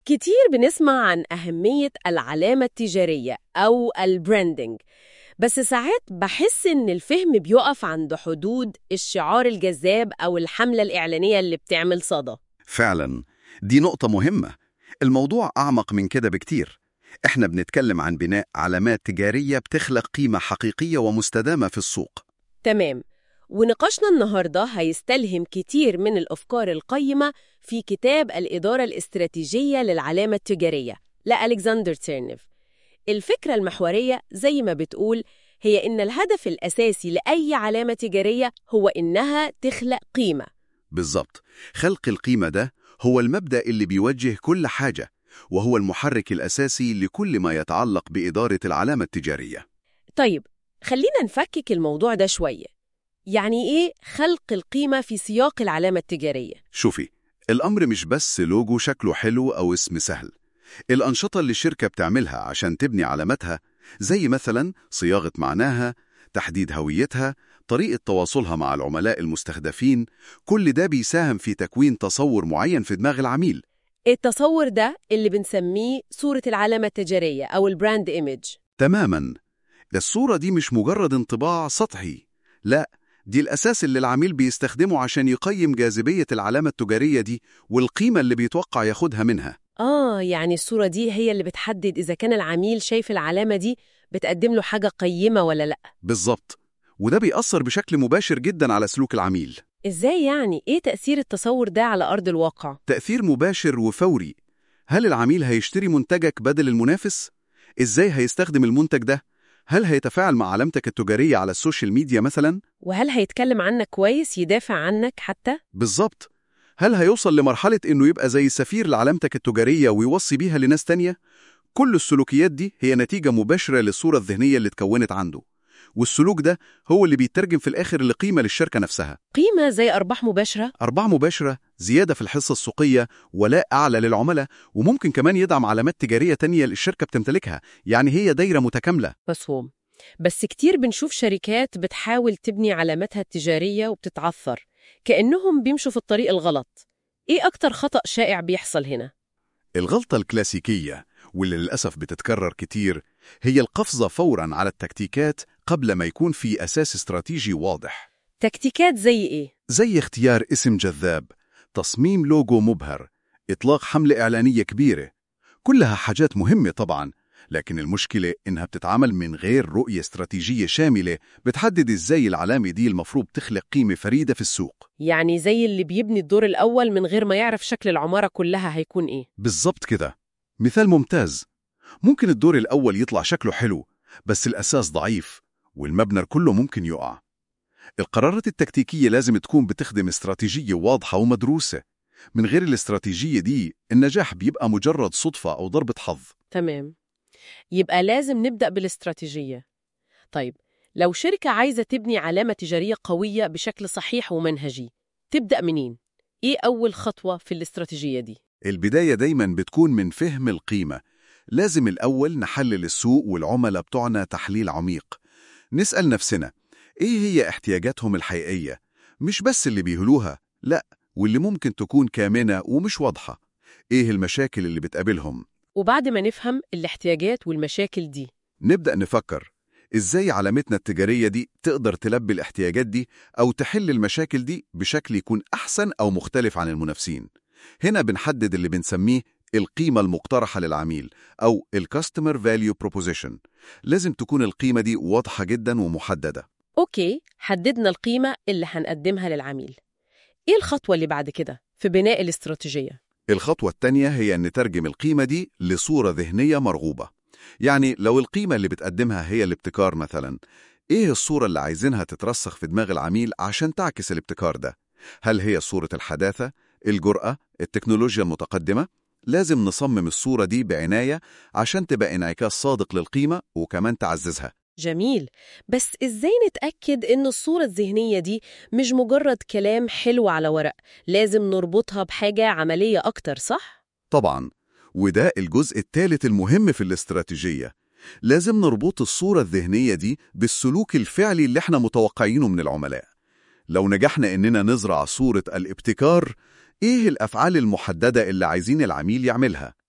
كتير بنسمع عن أهمية العلامة التجارية أو البراندنج بس ساعات بحس إن الفهم بيقف عند حدود الشعار الجذاب أو الحملة الإعلانية اللي بتعمل صدى فعلا دي نقطة مهمة الموضوع أعمق من كده بكتير إحنا بنتكلم عن بناء علامات تجارية بتخلق قيمة حقيقية ومستدامة في السوق تمام ونقاشنا النهاردة هيستلهم كتير من الأفكار القيمة في كتاب الإدارة الاستراتيجية للعلامة التجارية لألكسندر تيرنيف الفكرة المحورية زي ما بتقول هي إن الهدف الأساسي لأي علامة تجارية هو إنها تخلق قيمة بالظبط خلق القيمة ده هو المبدأ اللي بيوجه كل حاجة وهو المحرك الأساسي لكل ما يتعلق بإدارة العلامة التجارية طيب خلينا نفكك الموضوع ده شوية يعني إيه خلق القيمة في سياق العلامة التجارية؟ شوفي الأمر مش بس لوجو شكله حلو أو اسم سهل الأنشطة اللي الشركة بتعملها عشان تبني علامتها زي مثلا صياغة معناها تحديد هويتها طريقة تواصلها مع العملاء المستهدفين كل ده بيساهم في تكوين تصور معين في دماغ العميل التصور ده اللي بنسميه صورة العلامة التجارية أو البراند إيميج تماما الصورة دي مش مجرد انطباع سطحي لا دي الأساس اللي العميل بيستخدمه عشان يقيم جاذبية العلامة التجارية دي والقيمة اللي بيتوقع ياخدها منها آه يعني الصورة دي هي اللي بتحدد إذا كان العميل شايف العلامة دي بتقدم له حاجة قيمة ولا لأ بالظبط وده بيأثر بشكل مباشر جدا على سلوك العميل إزاي يعني؟ إيه تأثير التصور ده على أرض الواقع؟ تأثير مباشر وفوري هل العميل هيشتري منتجك بدل المنافس؟ إزاي هيستخدم المنتج ده؟ هل هيتفاعل مع علامتك التجارية على السوشيال ميديا مثلا؟ وهل هيتكلم عنك كويس يدافع عنك حتى؟ بالظبط هل هيوصل لمرحلة إنه يبقى زي سفير لعلامتك التجارية ويوصي بيها لناس تانية؟ كل السلوكيات دي هي نتيجة مباشرة للصورة الذهنية اللي اتكونت عنده والسلوك ده هو اللي بيترجم في الآخر لقيمة للشركة نفسها قيمة زي أرباح مباشرة؟ أرباح مباشرة زيادة في الحصة السوقية ولاء أعلى للعملاء وممكن كمان يدعم علامات تجارية تانية الشركة بتمتلكها يعني هي دايرة متكاملة مفهوم بس كتير بنشوف شركات بتحاول تبني علاماتها التجارية وبتتعثر كأنهم بيمشوا في الطريق الغلط إيه أكتر خطأ شائع بيحصل هنا؟ الغلطة الكلاسيكية واللي للأسف بتتكرر كتير هي القفزة فوراً على التكتيكات قبل ما يكون في أساس استراتيجي واضح تكتيكات زي إيه؟ زي اختيار اسم جذاب تصميم لوجو مبهر إطلاق حملة إعلانية كبيرة كلها حاجات مهمة طبعاً لكن المشكلة إنها بتتعامل من غير رؤية استراتيجية شاملة بتحدد إزاي العلامة دي المفروض تخلق قيمة فريدة في السوق يعني زي اللي بيبني الدور الأول من غير ما يعرف شكل العمارة كلها هيكون إيه؟ بالظبط كده مثال ممتاز ممكن الدور الأول يطلع شكله حلو بس الأساس ضعيف والمبنى كله ممكن يقع القرارات التكتيكية لازم تكون بتخدم استراتيجية واضحة ومدروسة من غير الاستراتيجية دي النجاح بيبقى مجرد صدفة أو ضربة حظ تمام يبقى لازم نبدأ بالاستراتيجية طيب لو شركة عايزة تبني علامة تجارية قوية بشكل صحيح ومنهجي تبدأ منين؟ إيه أول خطوة في الاستراتيجية دي؟ البداية دايما بتكون من فهم القيمة لازم الأول نحلل السوق والعملاء بتوعنا تحليل عميق نسأل نفسنا إيه هي احتياجاتهم الحقيقية مش بس اللي بيهلوها لا واللي ممكن تكون كامنة ومش واضحة إيه المشاكل اللي بتقابلهم وبعد ما نفهم الاحتياجات والمشاكل دي نبدأ نفكر إزاي علامتنا التجارية دي تقدر تلبي الاحتياجات دي أو تحل المشاكل دي بشكل يكون أحسن أو مختلف عن المنافسين هنا بنحدد اللي بنسميه القيمة المقترحة للعميل أو الكاستمر فاليو بروبوزيشن لازم تكون القيمة دي واضحة جدا ومحددة أوكي حددنا القيمة اللي هنقدمها للعميل إيه الخطوة اللي بعد كده في بناء الاستراتيجية؟ الخطوة التانية هي أن نترجم القيمة دي لصورة ذهنية مرغوبة يعني لو القيمة اللي بتقدمها هي الابتكار مثلا إيه الصورة اللي عايزينها تترسخ في دماغ العميل عشان تعكس الابتكار ده؟ هل هي صورة الحداثة، الجرأة، التكنولوجيا المتقدمة؟ لازم نصمم الصورة دي بعناية عشان تبقى انعكاس صادق للقيمة وكمان تعززها جميل بس إزاي نتأكد إن الصورة الذهنية دي مش مجرد كلام حلو على ورق لازم نربطها بحاجة عملية أكتر صح؟ طبعا وده الجزء الثالث المهم في الاستراتيجية لازم نربط الصورة الذهنية دي بالسلوك الفعلي اللي احنا متوقعينه من العملاء لو نجحنا إننا نزرع صورة الابتكار إيه الأفعال المحددة اللي عايزين العميل يعملها؟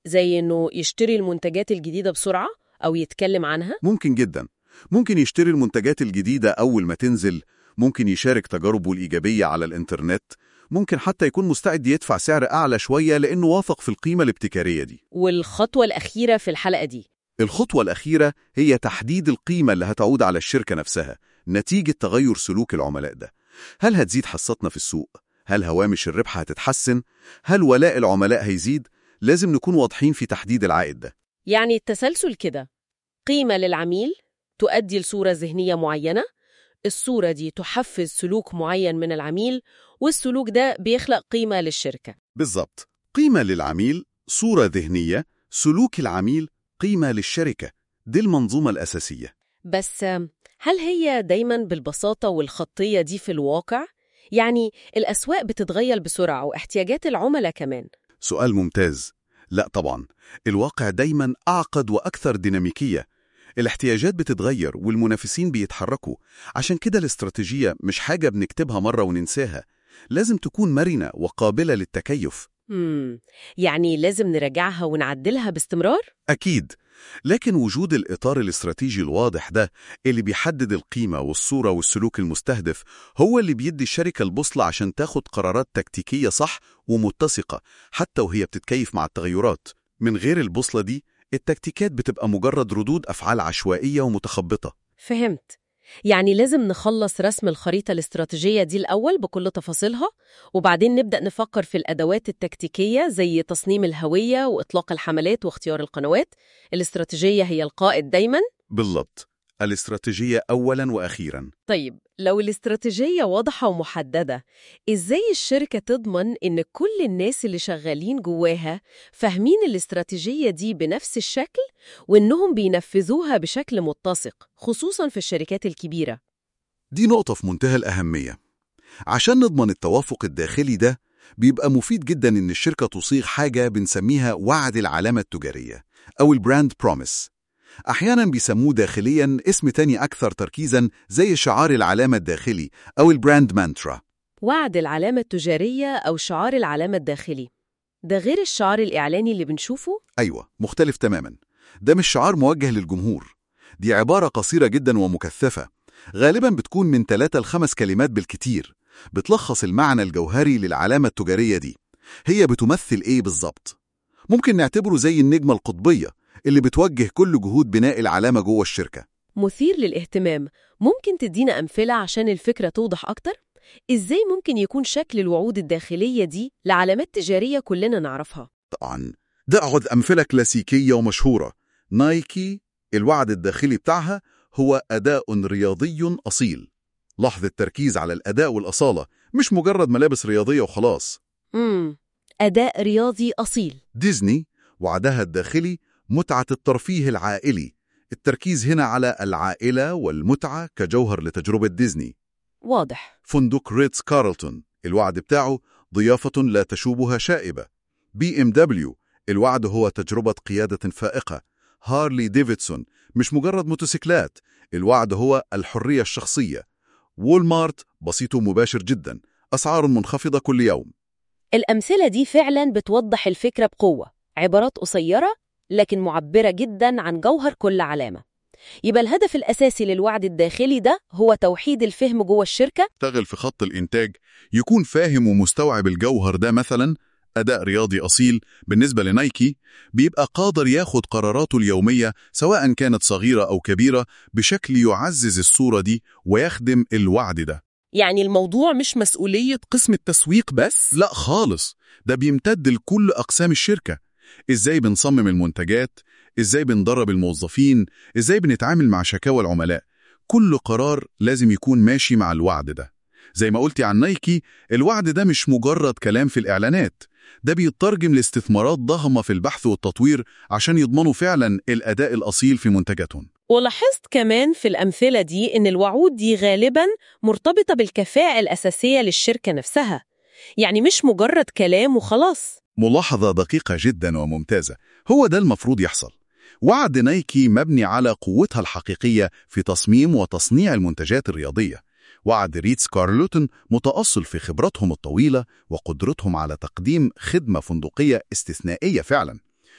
زي إنه يشتري المنتجات الجديدة بسرعة أو يتكلم عنها ممكن جدا ممكن يشتري المنتجات الجديدة أول ما تنزل ممكن يشارك تجاربه الإيجابية على الإنترنت ممكن حتى يكون مستعد يدفع سعر أعلى شوية لأنه واثق في القيمة الابتكارية دي والخطوة الأخيرة في الحلقة دي الخطوة الأخيرة هي تحديد القيمة اللي هتعود على الشركة نفسها نتيجة تغير سلوك العملاء ده هل هتزيد حصتنا في السوق؟ هل هوامش الربح هتتحسن؟ هل ولاء العملاء هيزيد؟ لازم نكون واضحين في تحديد العائد ده يعني التسلسل كده قيمة للعميل تؤدي لصورة ذهنية معينة الصورة دي تحفز سلوك معين من العميل والسلوك ده بيخلق قيمة للشركة بالظبط قيمة للعميل صورة ذهنية سلوك العميل قيمة للشركة دي المنظومة الأساسية بس آم، هل هي دايما بالبساطة والخطية دي في الواقع؟ يعني الأسواق بتتغير بسرعة واحتياجات العملاء كمان سؤال ممتاز لا طبعا الواقع دايما أعقد وأكثر ديناميكية الاحتياجات بتتغير والمنافسين بيتحركوا عشان كده الاستراتيجية مش حاجة بنكتبها مرة وننساها لازم تكون مرنة وقابلة للتكيف مم. يعني لازم نراجعها ونعدلها باستمرار؟ أكيد لكن وجود الإطار الاستراتيجي الواضح ده اللي بيحدد القيمة والصورة والسلوك المستهدف هو اللي بيدي الشركة البوصلة عشان تاخد قرارات تكتيكية صح ومتسقة حتى وهي بتتكيف مع التغيرات من غير البوصلة دي التكتيكات بتبقى مجرد ردود أفعال عشوائية ومتخبطة فهمت يعني لازم نخلص رسم الخريطة الاستراتيجية دي الأول بكل تفاصيلها وبعدين نبدأ نفكر في الأدوات التكتيكية زي تصميم الهوية وإطلاق الحملات واختيار القنوات الاستراتيجية هي القائد دايما بالضبط الاستراتيجية أولا وأخيرا طيب لو الاستراتيجية واضحة ومحددة إزاي الشركة تضمن إن كل الناس اللي شغالين جواها فاهمين الاستراتيجية دي بنفس الشكل وإنهم بينفذوها بشكل متسق خصوصا في الشركات الكبيرة دي نقطة في منتهى الأهمية عشان نضمن التوافق الداخلي ده بيبقى مفيد جدا إن الشركة تصيغ حاجة بنسميها وعد العلامة التجارية أو البراند بروميس أحيانا بيسموه داخليا اسم تاني أكثر تركيزا زي شعار العلامة الداخلي أو البراند مانترا وعد العلامة التجارية أو شعار العلامة الداخلي ده غير الشعار الإعلاني اللي بنشوفه؟ أيوة مختلف تماما ده مش شعار موجه للجمهور دي عبارة قصيرة جدا ومكثفة غالبا بتكون من ثلاثة لخمس كلمات بالكتير بتلخص المعنى الجوهري للعلامة التجارية دي هي بتمثل إيه بالظبط؟ ممكن نعتبره زي النجمة القطبية اللي بتوجه كل جهود بناء العلامة جوه الشركة مثير للاهتمام ممكن تدينا أمثلة عشان الفكرة توضح أكتر؟ إزاي ممكن يكون شكل الوعود الداخلية دي لعلامات تجارية كلنا نعرفها؟ طبعا ده أخذ أمثلة كلاسيكية ومشهورة نايكي الوعد الداخلي بتاعها هو أداء رياضي أصيل لاحظ التركيز على الأداء والأصالة مش مجرد ملابس رياضية وخلاص امم أداء رياضي أصيل ديزني وعدها الداخلي متعة الترفيه العائلي التركيز هنا على العائلة والمتعة كجوهر لتجربة ديزني واضح فندق ريتز كارلتون الوعد بتاعه ضيافة لا تشوبها شائبة بي ام دبليو الوعد هو تجربة قيادة فائقة هارلي ديفيدسون مش مجرد موتوسيكلات الوعد هو الحرية الشخصية وولمارت بسيط ومباشر جدا أسعار منخفضة كل يوم الأمثلة دي فعلا بتوضح الفكرة بقوة عبارات قصيرة لكن معبرة جدا عن جوهر كل علامة يبقى الهدف الأساسي للوعد الداخلي ده هو توحيد الفهم جوه الشركة يشتغل في خط الإنتاج يكون فاهم ومستوعب الجوهر ده مثلا أداء رياضي أصيل بالنسبة لنايكي بيبقى قادر ياخد قراراته اليومية سواء كانت صغيرة أو كبيرة بشكل يعزز الصورة دي ويخدم الوعد ده يعني الموضوع مش مسؤولية قسم التسويق بس؟ لا خالص ده بيمتد لكل أقسام الشركة إزاي بنصمم المنتجات إزاي بندرب الموظفين إزاي بنتعامل مع شكاوى العملاء كل قرار لازم يكون ماشي مع الوعد ده زي ما قلتي عن نايكي الوعد ده مش مجرد كلام في الإعلانات ده بيترجم لاستثمارات ضخمة في البحث والتطوير عشان يضمنوا فعلا الأداء الأصيل في منتجاتهم ولاحظت كمان في الأمثلة دي إن الوعود دي غالباً مرتبطة بالكفاءة الأساسية للشركة نفسها يعني مش مجرد كلام وخلاص ملاحظة دقيقة جدا وممتازة هو ده المفروض يحصل وعد نايكي مبني على قوتها الحقيقية في تصميم وتصنيع المنتجات الرياضية وعد ريتز كارلوتن متأصل في خبرتهم الطويلة وقدرتهم على تقديم خدمة فندقية استثنائية فعلا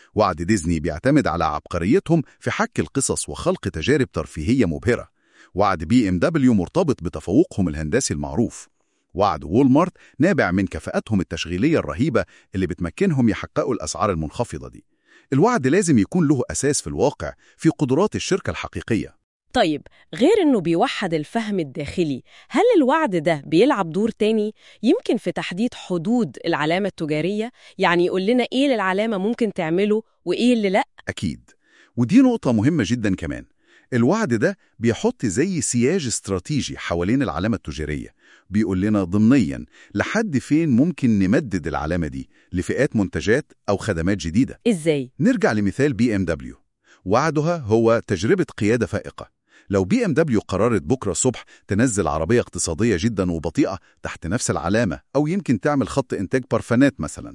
وعد ديزني بيعتمد على عبقريتهم في حك القصص وخلق تجارب ترفيهية مبهرة وعد بي ام دبليو مرتبط بتفوقهم الهندسي المعروف وعد وولمارت نابع من كفاءتهم التشغيلية الرهيبة اللي بتمكنهم يحققوا الأسعار المنخفضة دي الوعد لازم يكون له أساس في الواقع في قدرات الشركة الحقيقية طيب غير إنه بيوحد الفهم الداخلي هل الوعد ده بيلعب دور تاني يمكن في تحديد حدود العلامة التجارية يعني يقول لنا إيه اللي العلامة ممكن تعمله وإيه اللي لأ أكيد ودي نقطة مهمة جدا كمان الوعد ده بيحط زي سياج استراتيجي حوالين العلامة التجارية بيقول لنا ضمنيا لحد فين ممكن نمدد العلامة دي لفئات منتجات أو خدمات جديدة إزاي؟ نرجع لمثال بي ام دبليو وعدها هو تجربة قيادة فائقة لو بي ام دبليو قررت بكرة الصبح تنزل عربية اقتصادية جدا وبطيئة تحت نفس العلامة أو يمكن تعمل خط إنتاج بارفانات مثلا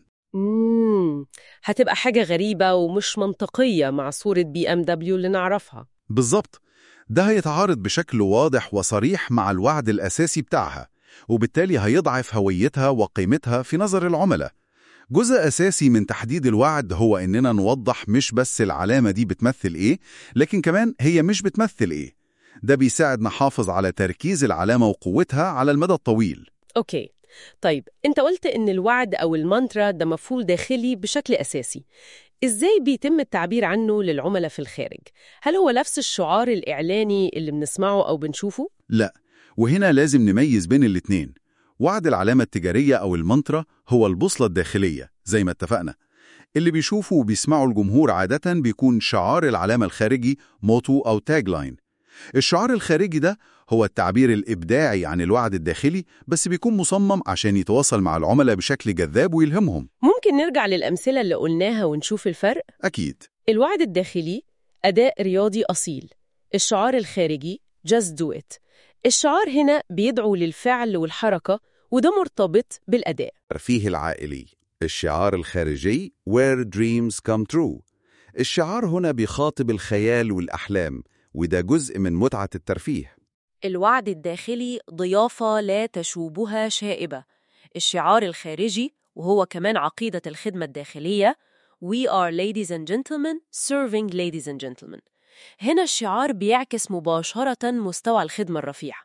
مم. هتبقى حاجة غريبة ومش منطقية مع صورة بي ام دبليو اللي نعرفها بالظبط ده هيتعارض بشكل واضح وصريح مع الوعد الأساسي بتاعها وبالتالي هيضعف هويتها وقيمتها في نظر العملاء جزء أساسي من تحديد الوعد هو إننا نوضح مش بس العلامة دي بتمثل إيه لكن كمان هي مش بتمثل إيه ده بيساعد نحافظ على تركيز العلامة وقوتها على المدى الطويل أوكي طيب أنت قلت إن الوعد أو المانترا ده مفهوم داخلي بشكل أساسي إزاي بيتم التعبير عنه للعملاء في الخارج؟ هل هو نفس الشعار الإعلاني اللي بنسمعه أو بنشوفه؟ لا وهنا لازم نميز بين الاتنين وعد العلامة التجارية أو المانترا هو البوصلة الداخلية زي ما اتفقنا اللي بيشوفوا وبيسمعوا الجمهور عادة بيكون شعار العلامة الخارجي موتو أو تاج لاين الشعار الخارجي ده هو التعبير الإبداعي عن الوعد الداخلي بس بيكون مصمم عشان يتواصل مع العملاء بشكل جذاب ويلهمهم ممكن نرجع للأمثلة اللي قلناها ونشوف الفرق؟ أكيد الوعد الداخلي أداء رياضي أصيل الشعار الخارجي just do it الشعار هنا بيدعو للفعل والحركة وده مرتبط بالأداء الترفيه العائلي الشعار الخارجي Where dreams come true الشعار هنا بيخاطب الخيال والأحلام وده جزء من متعة الترفيه الوعد الداخلي ضيافة لا تشوبها شائبة الشعار الخارجي وهو كمان عقيدة الخدمة الداخلية We are ladies and gentlemen serving ladies and gentlemen هنا الشعار بيعكس مباشرة مستوى الخدمة الرفيع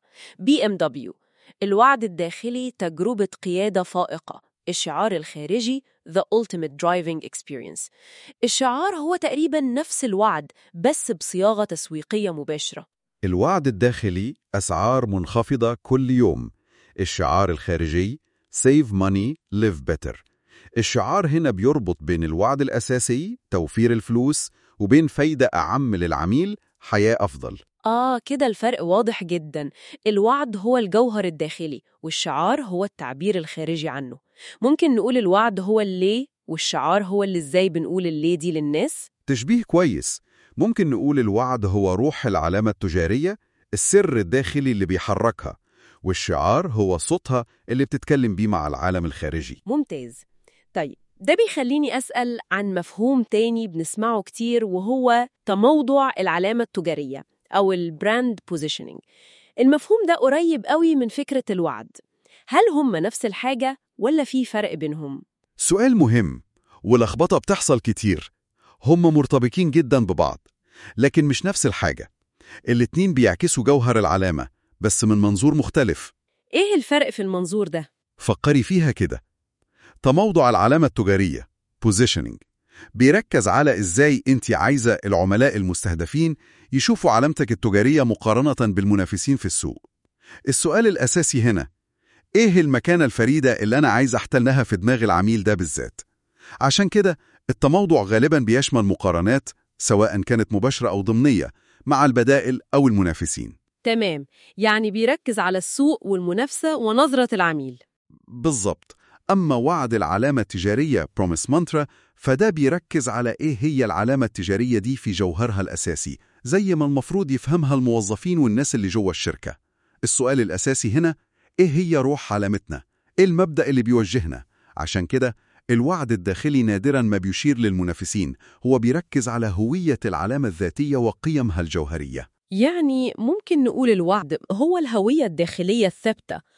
BMW الوعد الداخلي تجربة قيادة فائقة الشعار الخارجي The Ultimate Driving Experience الشعار هو تقريبا نفس الوعد بس بصياغة تسويقية مباشرة الوعد الداخلي أسعار منخفضة كل يوم الشعار الخارجي Save money, live better الشعار هنا بيربط بين الوعد الأساسي توفير الفلوس وبين فايدة أعم للعميل حياة أفضل آه كده الفرق واضح جدا الوعد هو الجوهر الداخلي والشعار هو التعبير الخارجي عنه ممكن نقول الوعد هو الليه والشعار هو اللي ازاي بنقول الليه دي للناس تشبيه كويس ممكن نقول الوعد هو روح العلامة التجارية السر الداخلي اللي بيحركها والشعار هو صوتها اللي بتتكلم بيه مع العالم الخارجي ممتاز طيب ده بيخليني أسأل عن مفهوم تاني بنسمعه كتير وهو تموضع العلامة التجارية أو البراند بوزيشنينج المفهوم ده قريب قوي من فكرة الوعد هل هم نفس الحاجة ولا في فرق بينهم؟ سؤال مهم ولخبطة بتحصل كتير هم مرتبطين جدا ببعض لكن مش نفس الحاجة الاتنين بيعكسوا جوهر العلامة بس من منظور مختلف إيه الفرق في المنظور ده؟ فكري فيها كده تموضع العلامة التجارية positioning بيركز على إزاي أنت عايزة العملاء المستهدفين يشوفوا علامتك التجارية مقارنة بالمنافسين في السوق السؤال الأساسي هنا إيه المكانة الفريدة اللي أنا عايز أحتلنها في دماغ العميل ده بالذات؟ عشان كده التموضع غالبا بيشمل مقارنات سواء كانت مباشرة أو ضمنية مع البدائل أو المنافسين تمام يعني بيركز على السوق والمنافسة ونظرة العميل بالظبط أما وعد العلامة التجارية Promise Mantra فده بيركز على إيه هي العلامة التجارية دي في جوهرها الأساسي زي ما المفروض يفهمها الموظفين والناس اللي جوه الشركة السؤال الأساسي هنا إيه هي روح علامتنا؟ إيه المبدأ اللي بيوجهنا؟ عشان كده الوعد الداخلي نادرا ما بيشير للمنافسين هو بيركز على هوية العلامة الذاتية وقيمها الجوهرية يعني ممكن نقول الوعد هو الهوية الداخلية الثابتة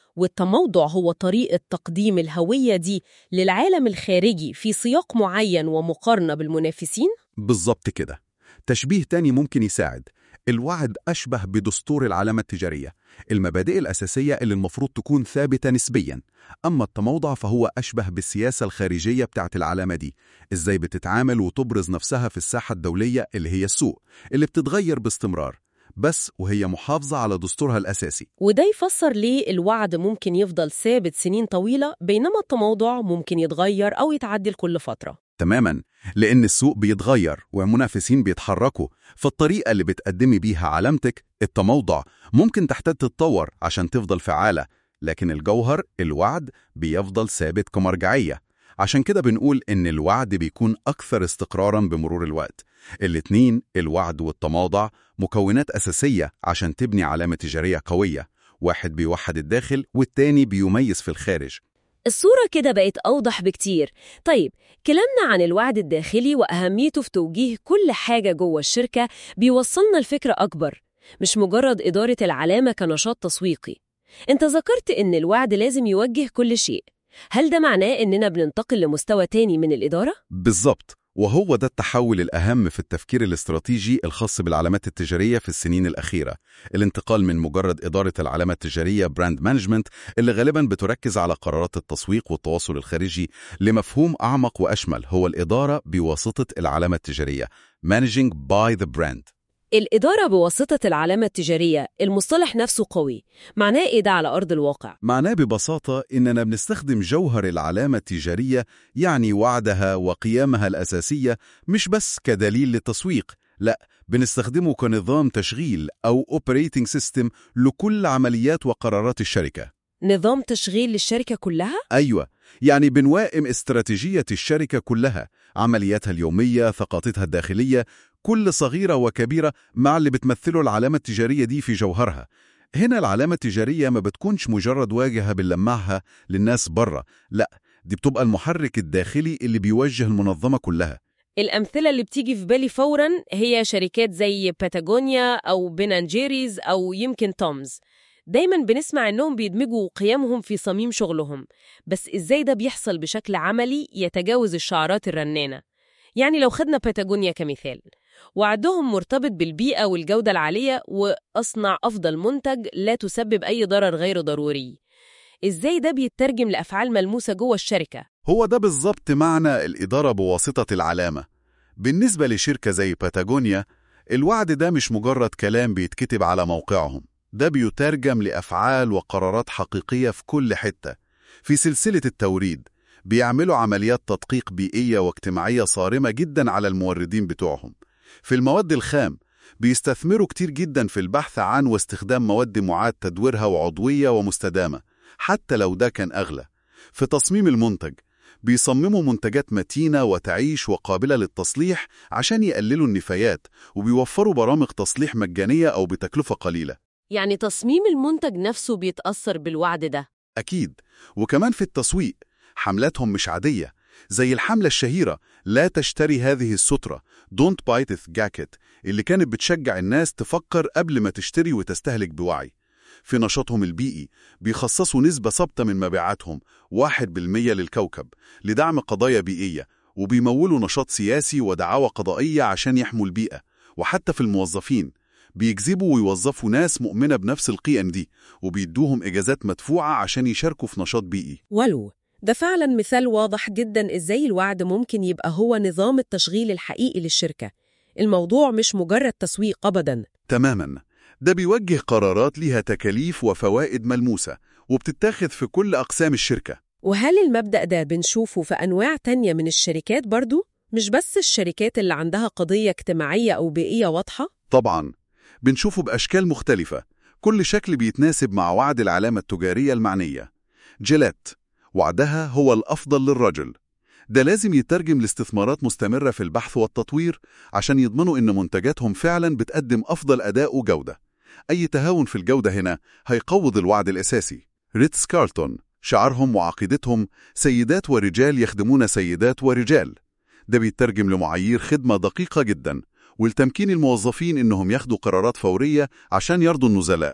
والتموضع هو طريقة تقديم الهوية دي للعالم الخارجي في سياق معين ومقارنة بالمنافسين؟ بالظبط كده تشبيه تاني ممكن يساعد الوعد أشبه بدستور العلامة التجارية المبادئ الأساسية اللي المفروض تكون ثابتة نسبياً أما التموضع فهو أشبه بالسياسة الخارجية بتاعت العلامة دي إزاي بتتعامل وتبرز نفسها في الساحة الدولية اللي هي السوق اللي بتتغير باستمرار بس وهي محافظة على دستورها الأساسي وده يفسر ليه الوعد ممكن يفضل ثابت سنين طويلة بينما التموضع ممكن يتغير أو يتعدل كل فترة تماما لأن السوق بيتغير والمنافسين بيتحركوا فالطريقة اللي بتقدمي بيها علامتك التموضع ممكن تحتاج تتطور عشان تفضل فعالة لكن الجوهر الوعد بيفضل ثابت كمرجعية عشان كده بنقول إن الوعد بيكون أكثر استقرارا بمرور الوقت الاتنين الوعد والتموضع مكونات أساسية عشان تبني علامة تجارية قوية واحد بيوحد الداخل والتاني بيميز في الخارج الصورة كده بقت أوضح بكتير طيب كلامنا عن الوعد الداخلي وأهميته في توجيه كل حاجة جوه الشركة بيوصلنا لفكرة أكبر مش مجرد إدارة العلامة كنشاط تسويقي انت ذكرت إن الوعد لازم يوجه كل شيء هل ده معناه إننا بننتقل لمستوى تاني من الإدارة؟ بالظبط وهو ده التحول الأهم في التفكير الاستراتيجي الخاص بالعلامات التجارية في السنين الأخيرة الانتقال من مجرد إدارة العلامة التجارية براند مانجمنت اللي غالبا بتركز على قرارات التسويق والتواصل الخارجي لمفهوم أعمق وأشمل هو الإدارة بواسطة العلامة التجارية Managing by the brand الإدارة بواسطة العلامة التجارية المصطلح نفسه قوي معناه إيه ده على أرض الواقع؟ معناه ببساطة إننا بنستخدم جوهر العلامة التجارية يعني وعدها وقيامها الأساسية مش بس كدليل للتسويق لا بنستخدمه كنظام تشغيل أو operating system لكل عمليات وقرارات الشركة نظام تشغيل للشركة كلها؟ أيوة يعني بنوائم استراتيجية الشركة كلها عملياتها اليومية ثقافتها الداخلية كل صغيرة وكبيرة مع اللي بتمثله العلامة التجارية دي في جوهرها هنا العلامة التجارية ما بتكونش مجرد واجهة بنلمعها للناس بره لا دي بتبقى المحرك الداخلي اللي بيوجه المنظمة كلها الأمثلة اللي بتيجي في بالي فوراً هي شركات زي باتاغونيا أو بن جيريز أو يمكن تومز دايما بنسمع إنهم بيدمجوا قيمهم في صميم شغلهم بس إزاي ده بيحصل بشكل عملي يتجاوز الشعارات الرنانة يعني لو خدنا باتاغونيا كمثال وعدهم مرتبط بالبيئة والجودة العالية وأصنع أفضل منتج لا تسبب أي ضرر غير ضروري إزاي ده بيترجم لأفعال ملموسة جوه الشركة؟ هو ده بالظبط معنى الإدارة بواسطة العلامة بالنسبة لشركة زي باتاغونيا الوعد ده مش مجرد كلام بيتكتب على موقعهم ده بيترجم لأفعال وقرارات حقيقية في كل حتة في سلسلة التوريد بيعملوا عمليات تدقيق بيئية واجتماعية صارمة جدا على الموردين بتوعهم في المواد الخام بيستثمروا كتير جدا في البحث عن واستخدام مواد معاد تدويرها وعضوية ومستدامة حتى لو ده كان أغلى في تصميم المنتج بيصمموا منتجات متينة وتعيش وقابلة للتصليح عشان يقللوا النفايات وبيوفروا برامج تصليح مجانية أو بتكلفة قليلة يعني تصميم المنتج نفسه بيتأثر بالوعد ده أكيد وكمان في التسويق حملاتهم مش عادية زي الحملة الشهيرة لا تشتري هذه السترة Don't buy this jacket اللي كانت بتشجع الناس تفكر قبل ما تشتري وتستهلك بوعي في نشاطهم البيئي بيخصصوا نسبة ثابتة من مبيعاتهم 1% للكوكب لدعم قضايا بيئية وبيمولوا نشاط سياسي ودعاوى قضائية عشان يحموا البيئة وحتى في الموظفين بيجذبوا ويوظفوا ناس مؤمنة بنفس القيم دي وبيدوهم إجازات مدفوعة عشان يشاركوا في نشاط بيئي ولو ده فعلا مثال واضح جدا ازاي الوعد ممكن يبقى هو نظام التشغيل الحقيقي للشركة الموضوع مش مجرد تسويق أبدا تماما ده بيوجه قرارات ليها تكاليف وفوائد ملموسة وبتتاخذ في كل أقسام الشركة وهل المبدأ ده بنشوفه في أنواع تانية من الشركات برضو؟ مش بس الشركات اللي عندها قضية اجتماعية أو بيئية واضحة؟ طبعا بنشوفه بأشكال مختلفة كل شكل بيتناسب مع وعد العلامة التجارية المعنية جيلات وعدها هو الأفضل للرجل ده لازم يترجم لاستثمارات مستمرة في البحث والتطوير عشان يضمنوا إن منتجاتهم فعلا بتقدم أفضل أداء وجودة أي تهاون في الجودة هنا هيقوض الوعد الأساسي ريتس كارلتون شعارهم وعقيدتهم سيدات ورجال يخدمون سيدات ورجال ده بيترجم لمعايير خدمة دقيقة جدا ولتمكين الموظفين إنهم ياخدوا قرارات فورية عشان يرضوا النزلاء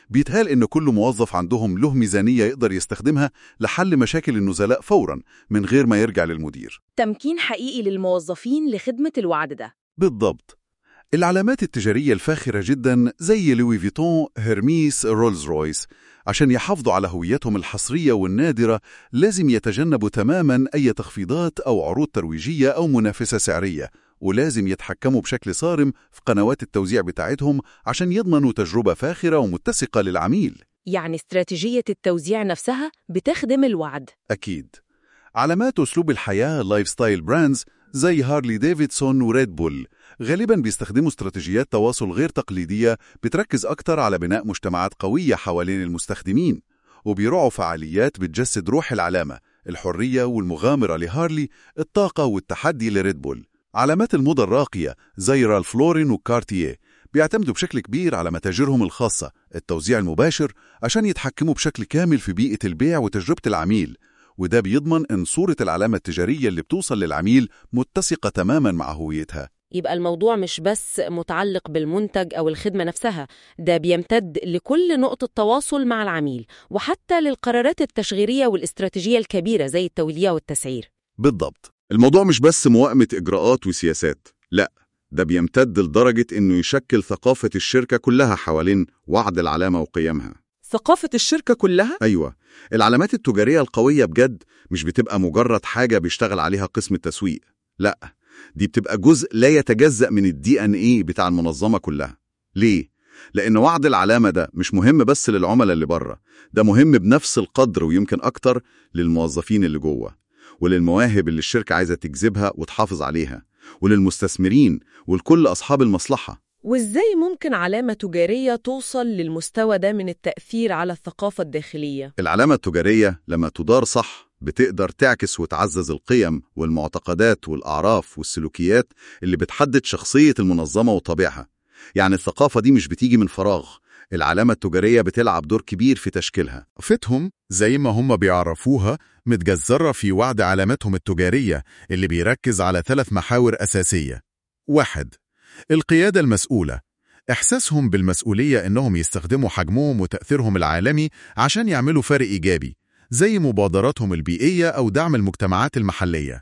بيتهال إن كل موظف عندهم له ميزانية يقدر يستخدمها لحل مشاكل النزلاء فوراً من غير ما يرجع للمدير تمكين حقيقي للموظفين لخدمة الوعد ده بالضبط العلامات التجارية الفاخرة جدا زي لوي فيتون، هيرميس، رولز رويس عشان يحافظوا على هويتهم الحصرية والنادرة لازم يتجنبوا تماما أي تخفيضات أو عروض ترويجية أو منافسة سعرية ولازم يتحكموا بشكل صارم في قنوات التوزيع بتاعتهم عشان يضمنوا تجربة فاخرة ومتسقة للعميل يعني استراتيجية التوزيع نفسها بتخدم الوعد أكيد علامات أسلوب الحياة لايف ستايل براندز زي هارلي ديفيدسون وريد بول غالبا بيستخدموا استراتيجيات تواصل غير تقليدية بتركز أكتر على بناء مجتمعات قوية حوالين المستخدمين وبيرعوا فعاليات بتجسد روح العلامة الحرية والمغامرة لهارلي الطاقة والتحدي لريد بول علامات الموضة الراقية زي رالف لورين وكارتيه بيعتمدوا بشكل كبير على متاجرهم الخاصة التوزيع المباشر عشان يتحكموا بشكل كامل في بيئة البيع وتجربة العميل وده بيضمن إن صورة العلامة التجارية اللي بتوصل للعميل متسقة تماما مع هويتها يبقى الموضوع مش بس متعلق بالمنتج أو الخدمة نفسها ده بيمتد لكل نقطة تواصل مع العميل وحتى للقرارات التشغيلية والاستراتيجية الكبيرة زي التولية والتسعير بالضبط الموضوع مش بس موائمة إجراءات وسياسات لا ده بيمتد لدرجة إنه يشكل ثقافة الشركة كلها حوالين وعد العلامة وقيمها ثقافة الشركة كلها؟ أيوة العلامات التجارية القوية بجد مش بتبقى مجرد حاجة بيشتغل عليها قسم التسويق لا دي بتبقى جزء لا يتجزأ من الدي ان ايه بتاع المنظمة كلها ليه؟ لأن وعد العلامة ده مش مهم بس للعملاء اللي بره ده مهم بنفس القدر ويمكن أكتر للموظفين اللي جوه وللمواهب اللي الشركة عايزة تجذبها وتحافظ عليها وللمستثمرين ولكل أصحاب المصلحة وإزاي ممكن علامة تجارية توصل للمستوى ده من التأثير على الثقافة الداخلية؟ العلامة التجارية لما تدار صح بتقدر تعكس وتعزز القيم والمعتقدات والأعراف والسلوكيات اللي بتحدد شخصية المنظمة وطابعها يعني الثقافة دي مش بتيجي من فراغ العلامة التجارية بتلعب دور كبير في تشكيلها فتهم زي ما هم بيعرفوها متجذرة في وعد علاماتهم التجارية اللي بيركز على ثلاث محاور أساسية واحد القيادة المسؤولة إحساسهم بالمسؤولية إنهم يستخدموا حجمهم وتأثيرهم العالمي عشان يعملوا فرق إيجابي زي مبادراتهم البيئية أو دعم المجتمعات المحلية.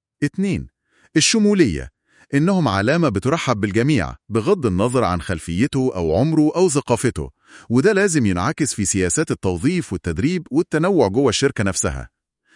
2. الشمولية إنهم علامة بترحب بالجميع بغض النظر عن خلفيته أو عمره أو ثقافته وده لازم ينعكس في سياسات التوظيف والتدريب والتنوع جوه الشركة نفسها.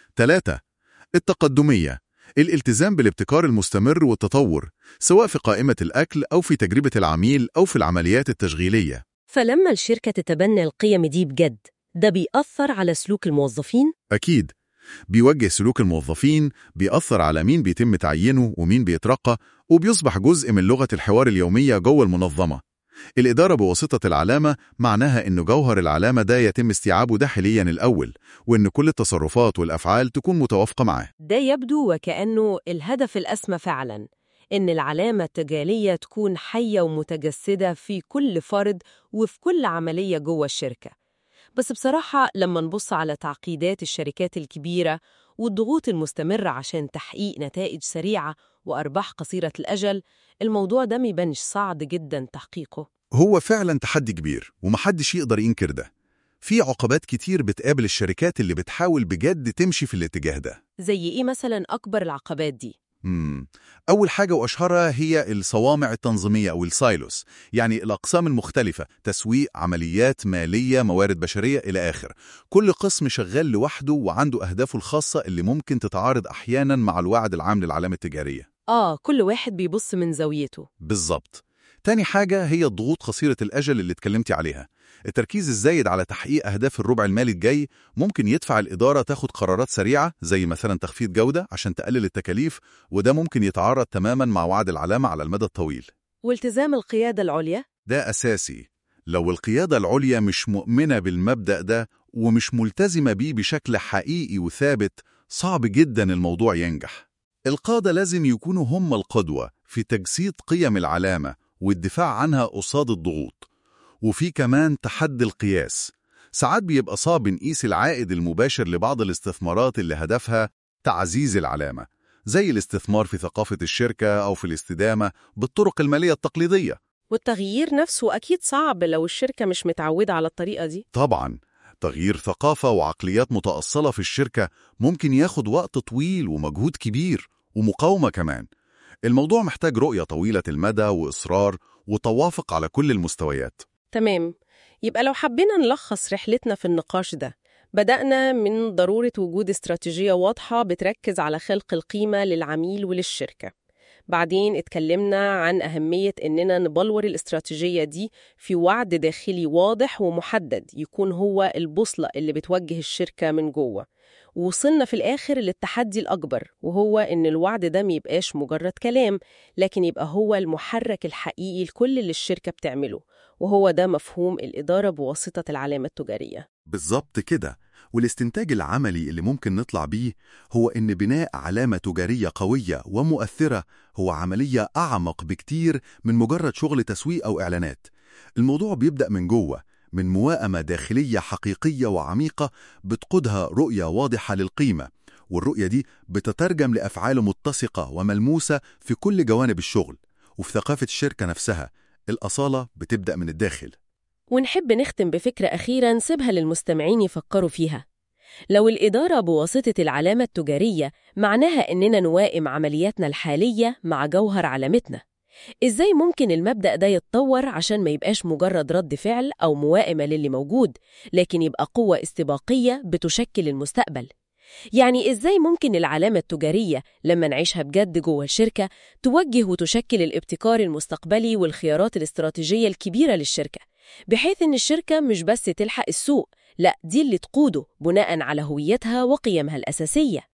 3. التقدمية الالتزام بالابتكار المستمر والتطور سواء في قائمة الأكل أو في تجربة العميل أو في العمليات التشغيلية فلما الشركة تتبنى القيم دي بجد ده بيأثر على سلوك الموظفين؟ أكيد بيوجه سلوك الموظفين بيأثر على مين بيتم تعيينه ومين بيترقى وبيصبح جزء من لغة الحوار اليومية جوه المنظمة الإدارة بواسطة العلامة معناها إن جوهر العلامة ده يتم استيعابه داخليا الأول وإن كل التصرفات والأفعال تكون متوافقة معاه ده يبدو وكأنه الهدف الأسمى فعلاً إن العلامة التجارية تكون حية ومتجسدة في كل فرد وفي كل عملية جوه الشركة بس بصراحة لما نبص على تعقيدات الشركات الكبيرة والضغوط المستمرة عشان تحقيق نتائج سريعة وأرباح قصيرة الأجل الموضوع ده ميبانش صعب جدا تحقيقه هو فعلا تحدي كبير ومحدش يقدر ينكر ده في عقبات كتير بتقابل الشركات اللي بتحاول بجد تمشي في الاتجاه ده زي إيه مثلا أكبر العقبات دي؟ مم. أول حاجة وأشهرها هي الصوامع التنظيمية أو السايلوس يعني الأقسام المختلفة تسويق عمليات مالية موارد بشرية إلى آخر كل قسم شغال لوحده وعنده أهدافه الخاصة اللي ممكن تتعارض أحيانا مع الوعد العام للعلامة التجارية آه كل واحد بيبص من زاويته بالظبط تاني حاجة هي الضغوط قصيرة الأجل اللي اتكلمتي عليها التركيز الزايد على تحقيق أهداف الربع المالي الجاي ممكن يدفع الإدارة تاخد قرارات سريعة زي مثلا تخفيض جودة عشان تقلل التكاليف وده ممكن يتعارض تماما مع وعد العلامة على المدى الطويل والتزام القيادة العليا ده أساسي لو القيادة العليا مش مؤمنة بالمبدأ ده ومش ملتزمة بيه بشكل حقيقي وثابت صعب جدا الموضوع ينجح القادة لازم يكونوا هم القدوة في تجسيد قيم العلامة والدفاع عنها قصاد الضغوط وفي كمان تحدي القياس ساعات بيبقى صعب نقيس العائد المباشر لبعض الاستثمارات اللي هدفها تعزيز العلامة زي الاستثمار في ثقافة الشركة أو في الاستدامة بالطرق المالية التقليدية والتغيير نفسه أكيد صعب لو الشركة مش متعودة على الطريقة دي طبعا تغيير ثقافة وعقليات متأصلة في الشركة ممكن ياخد وقت طويل ومجهود كبير ومقاومة كمان الموضوع محتاج رؤية طويلة المدى وإصرار وتوافق على كل المستويات تمام يبقى لو حبينا نلخص رحلتنا في النقاش ده بدأنا من ضرورة وجود استراتيجية واضحة بتركز على خلق القيمة للعميل وللشركة بعدين اتكلمنا عن أهمية إننا نبلور الاستراتيجية دي في وعد داخلي واضح ومحدد يكون هو البوصلة اللي بتوجه الشركة من جوه ووصلنا في الآخر للتحدي الأكبر وهو إن الوعد ده ميبقاش مجرد كلام لكن يبقى هو المحرك الحقيقي لكل اللي الشركة بتعمله وهو ده مفهوم الإدارة بواسطة العلامة التجارية بالظبط كده والاستنتاج العملي اللي ممكن نطلع بيه هو إن بناء علامة تجارية قوية ومؤثرة هو عملية أعمق بكتير من مجرد شغل تسويق أو إعلانات الموضوع بيبدأ من جوه من موائمة داخلية حقيقية وعميقة بتقودها رؤية واضحة للقيمة والرؤية دي بتترجم لأفعال متسقة وملموسة في كل جوانب الشغل وفي ثقافة الشركة نفسها الأصالة بتبدأ من الداخل ونحب نختم بفكرة أخيرة نسيبها للمستمعين يفكروا فيها لو الإدارة بواسطة العلامة التجارية معناها إننا نوائم عملياتنا الحالية مع جوهر علامتنا إزاي ممكن المبدأ ده يتطور عشان ما يبقاش مجرد رد فعل أو موائمة للي موجود لكن يبقى قوة استباقية بتشكل المستقبل يعني إزاي ممكن العلامة التجارية لما نعيشها بجد جوه الشركة توجه وتشكل الابتكار المستقبلي والخيارات الاستراتيجية الكبيرة للشركة بحيث إن الشركة مش بس تلحق السوق لا دي اللي تقوده بناء على هويتها وقيمها الأساسية